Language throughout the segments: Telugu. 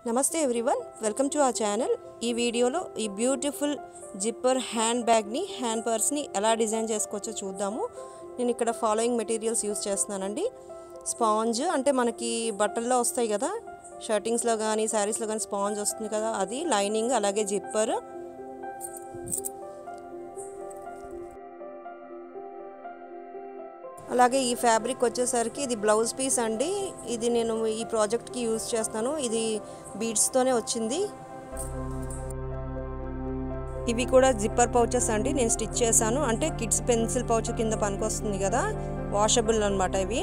నమస్తే everyone welcome to our channel ఈ వీడియోలో ఈ బ్యూటిఫుల్ జిప్పర్ హ్యాండ్ బ్యాగ్ని హ్యాండ్ పర్స్ని ఎలా డిజైన్ చేసుకోవచ్చో చూద్దాము నేను ఇక్కడ ఫాలోయింగ్ మెటీరియల్స్ యూస్ చేస్తున్నానండి స్పాంజ్ అంటే మనకి బట్టల్లో వస్తాయి కదా షర్టింగ్స్లో కానీ శారీస్లో కానీ స్పాంజ్ వస్తుంది కదా అది లైనింగ్ అలాగే జిప్పర్ అలాగే ఈ ఫ్యాబ్రిక్ వచ్చేసరికి ఇది బ్లౌజ్ పీస్ అండి ఇది నేను ఈ ప్రాజెక్ట్కి యూజ్ చేస్తాను ఇది బీడ్స్తోనే వచ్చింది ఇవి కూడా జిప్పర్ పౌచెస్ అండి నేను స్టిచ్ చేశాను అంటే కిడ్స్ పెన్సిల్ పౌచ్ కింద పనికొస్తుంది కదా వాషబుల్ అనమాట ఇవి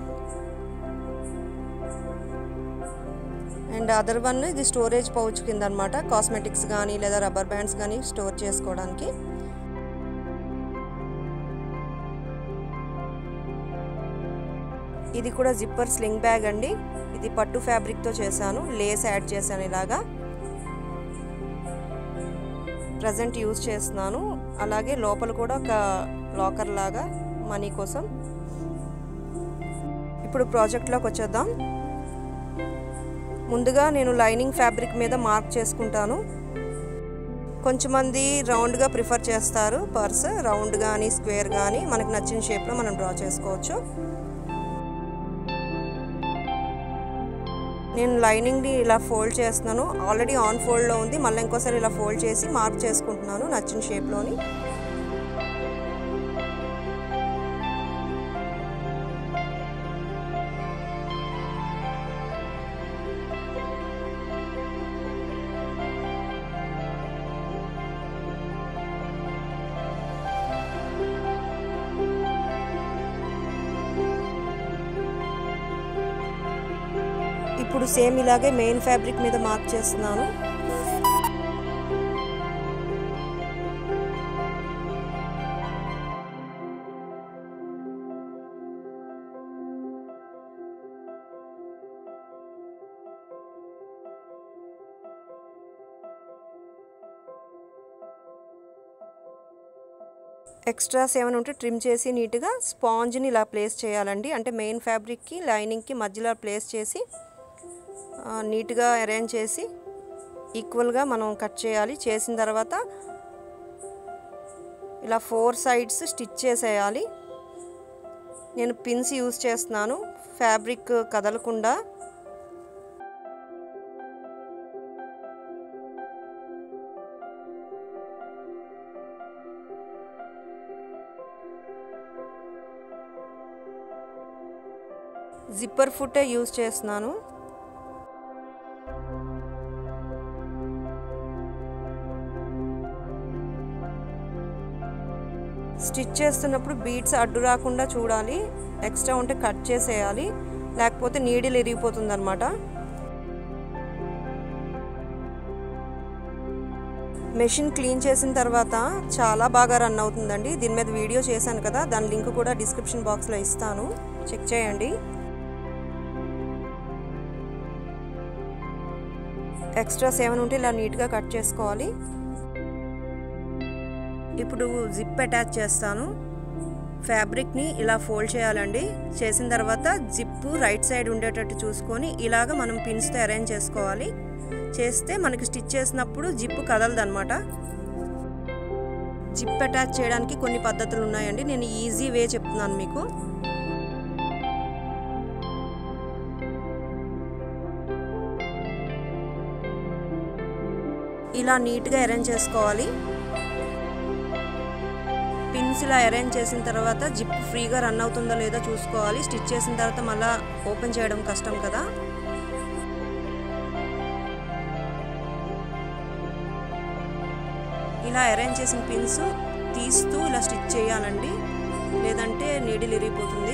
అండ్ అదర్ వన్ ఇది స్టోరేజ్ పౌచ్ కింద అనమాట కాస్మెటిక్స్ కానీ లేదా రబ్బర్ బ్యాండ్స్ కానీ స్టోర్ చేసుకోవడానికి ఇది కూడా జిప్పర్ స్లింగ్ బ్యాగ్ అండి ఇది పట్టు ఫ్యాబ్రిక్తో చేశాను లేస్ యాడ్ చేశాను ఇలాగా ప్రజెంట్ యూజ్ చేస్తున్నాను అలాగే లోపల కూడా ఒక లాకర్ లాగా మనీ కోసం ఇప్పుడు ప్రాజెక్ట్లోకి వచ్చేద్దాం ముందుగా నేను లైనింగ్ ఫ్యాబ్రిక్ మీద మార్క్ చేసుకుంటాను కొంచెమంది రౌండ్గా ప్రిఫర్ చేస్తారు పర్స్ రౌండ్ కానీ స్క్వేర్ కానీ మనకు నచ్చిన షేప్లో మనం డ్రా చేసుకోవచ్చు నేను లైనింగ్ని ఇలా ఫోల్డ్ చేస్తున్నాను ఆల్రెడీ ఆన్ ఫోల్డ్లో ఉంది మళ్ళీ ఇంకోసారి ఇలా ఫోల్డ్ చేసి మార్క్ చేసుకుంటున్నాను నచ్చిన షేప్లోని ఇప్పుడు సేమ్ ఇలాగే మెయిన్ ఫ్యాబ్రిక్ మీద మార్క్ చేస్తున్నాను ఎక్స్ట్రాస్ ఏమైనా ఉంటే ట్రిమ్ చేసి నీట్గా స్పాంజ్ని ఇలా ప్లేస్ చేయాలండి అంటే మెయిన్ ఫ్యాబ్రిక్కి లైనింగ్కి మధ్యలో ప్లేస్ చేసి నీట్గా అరేంజ్ చేసి ఈక్వల్గా మనం కట్ చేయాలి చేసిన తర్వాత ఇలా ఫోర్ సైడ్స్ స్టిచ్ చేసేయాలి నేను పిన్స్ యూస్ చేస్తున్నాను ఫ్యాబ్రిక్ కదలకుండా జిప్పర్ ఫుట్టే యూజ్ చేస్తున్నాను స్టిచ్ చేస్తున్నప్పుడు బీడ్స్ అడ్డు రాకుండా చూడాలి ఎక్స్ట్రా ఉంటే కట్ చేసేయాలి లేకపోతే నీడిల్ ఇరిగిపోతుంది అనమాట మెషిన్ క్లీన్ చేసిన తర్వాత చాలా బాగా రన్ అవుతుందండి దీని మీద వీడియో చేశాను కదా దాని లింక్ కూడా డిస్క్రిప్షన్ బాక్స్లో ఇస్తాను చెక్ చేయండి ఎక్స్ట్రాస్ ఏమైనా ఉంటే ఇలా నీట్గా కట్ చేసుకోవాలి ఇప్పుడు జిప్ అటాచ్ చేస్తాను ఫ్యాబ్రిక్ని ఇలా ఫోల్డ్ చేయాలండి చేసిన తర్వాత జిప్ రైట్ సైడ్ ఉండేటట్టు చూసుకొని ఇలాగ మనం పిన్స్తో అరేంజ్ చేసుకోవాలి చేస్తే మనకి స్టిచ్ చేసినప్పుడు జిప్ కదలదనమాట జిప్ అటాచ్ చేయడానికి కొన్ని పద్ధతులు ఉన్నాయండి నేను ఈజీ వే చెప్తున్నాను మీకు ఇలా నీట్గా అరేంజ్ చేసుకోవాలి పిన్స్ ఇలా అరేంజ్ చేసిన తర్వాత జిప్ ఫ్రీగా రన్ అవుతుందో లేదో చూసుకోవాలి స్టిచ్ చేసిన తర్వాత మళ్ళీ ఓపెన్ చేయడం కష్టం కదా ఇలా అరేంజ్ చేసిన పిన్స్ తీస్తూ ఇలా స్టిచ్ చేయాలండి లేదంటే నీడిల్ ఇరిగిపోతుంది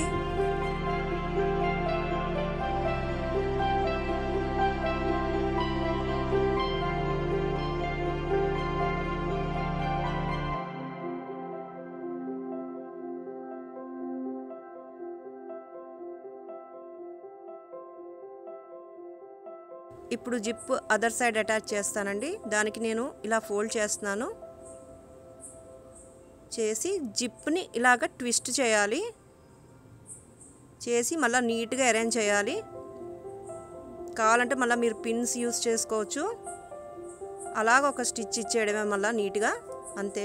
ఇప్పుడు జిప్ అదర్ సైడ్ అటాచ్ చేస్తానండి దానికి నేను ఇలా ఫోల్డ్ చేస్తున్నాను చేసి జిప్ని ఇలాగ ట్విస్ట్ చేయాలి చేసి మళ్ళీ నీట్గా అరేంజ్ చేయాలి కావాలంటే మళ్ళీ మీరు పిన్స్ యూస్ చేసుకోవచ్చు అలాగ ఒక స్టిచ్ ఇచ్చేయడమే మళ్ళీ నీట్గా అంతే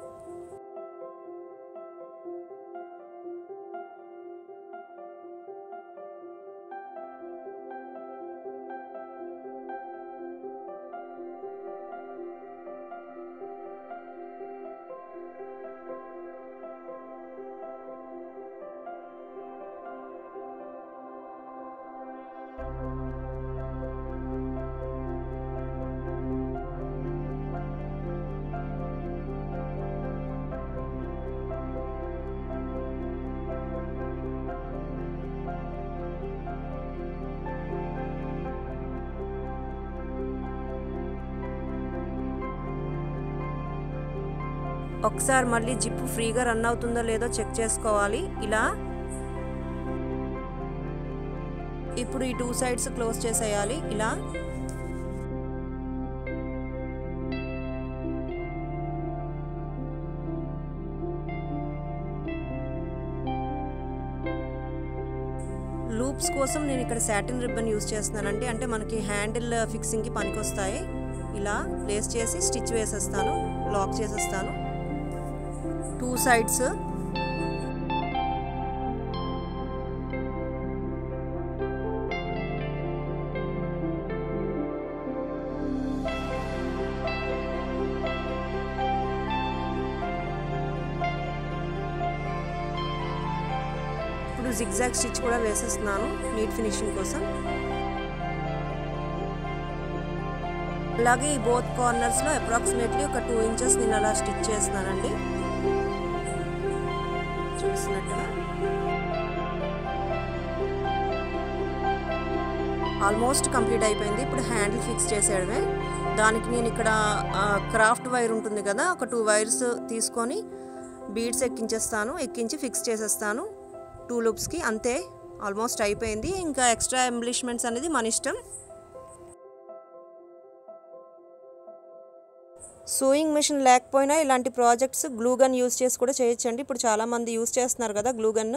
ఒకసారి మళ్ళీ జిప్ ఫ్రీగా రన్ అవుతుందో లేదో చెక్ చేసుకోవాలి ఇలా ఇప్పుడు ఈ టూ సైడ్స్ క్లోజ్ చేసేయాలి ఇలా లూప్స్ కోసం నేను ఇక్కడ సాటిన్ రిబ్బన్ యూస్ చేస్తున్నానండి అంటే మనకి హ్యాండిల్ ఫిక్సింగ్కి పనికొస్తాయి ఇలా ప్లేస్ చేసి స్టిచ్ వేసేస్తాను లాక్ చేసేస్తాను టూ సైడ్స్ ఇప్పుడు జిగ్జాగ్ స్టిచ్ కూడా వేసేస్తున్నాను నీట్ ఫినిషింగ్ కోసం అలాగే ఈ బోత్ కార్నర్స్లో అప్రాక్సిమేట్లీ ఒక టూ ఇంచెస్ నేను అలా స్టిచ్ చేస్తున్నానండి చూసినట్టుగా ఆల్మోస్ట్ కంప్లీట్ అయిపోయింది ఇప్పుడు హ్యాండిల్ ఫిక్స్ చేసేయడమే దానికి నేను ఇక్కడ క్రాఫ్ట్ వైర్ ఉంటుంది కదా ఒక టూ వైర్స్ తీసుకొని బీడ్స్ ఎక్కించేస్తాను ఎక్కించి ఫిక్స్ చేసేస్తాను టూ లూప్స్కి అంతే ఆల్మోస్ట్ అయిపోయింది ఇంకా ఎక్స్ట్రా ఎంబ్లిష్మెంట్స్ అనేది మన ఇష్టం సూయింగ్ మిషన్ లేకపోయినా ఇలాంటి ప్రాజెక్ట్స్ గ్లూ గన్ యూస్ చేసి కూడా చేయొచ్చండి ఇప్పుడు చాలామంది యూస్ చేస్తున్నారు కదా గ్లూ గన్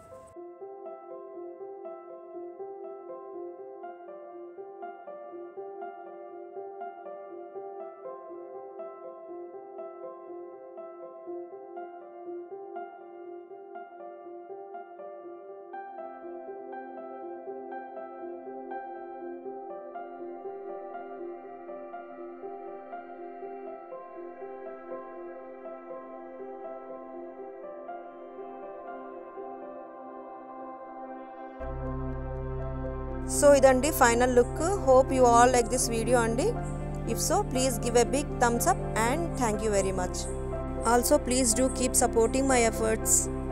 సో ఇదండి final look hope you all like this video అండి if so please give a big thumbs up and thank you very much also please do keep supporting my efforts